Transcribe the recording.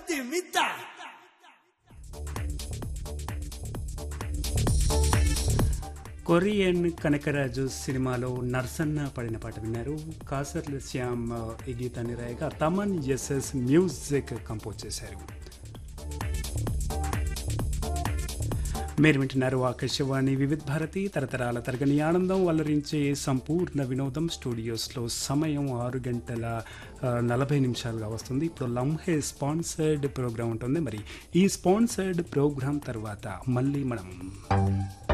దిమిత Korean Kanakaraju సినిమాలో నర్సన్న పడిన పాట విన్నారు కాసర్ల శ్యామ్ ఈ గీతాన్ని రాయగా తమన్ ఎస్ఎస్ మ్యూజిక్ కంపోజ్ చేశారు మీరు వింటున్నారు ఆకాశవాణి వివిధ భారతి తరతరాల తరగని ఆనందం వల్లరించే సంపూర్ణ వినోదం స్టూడియోస్లో సమయం ఆరు గంటల ఆ, నలభై నిమిషాలుగా వస్తుంది ఇప్పుడు లంహే స్పాన్సర్డ్ ప్రోగ్రామ్ ఉంటుంది మరి ఈ స్పాన్సర్డ్ ప్రోగ్రామ్ తర్వాత మళ్ళీ మనం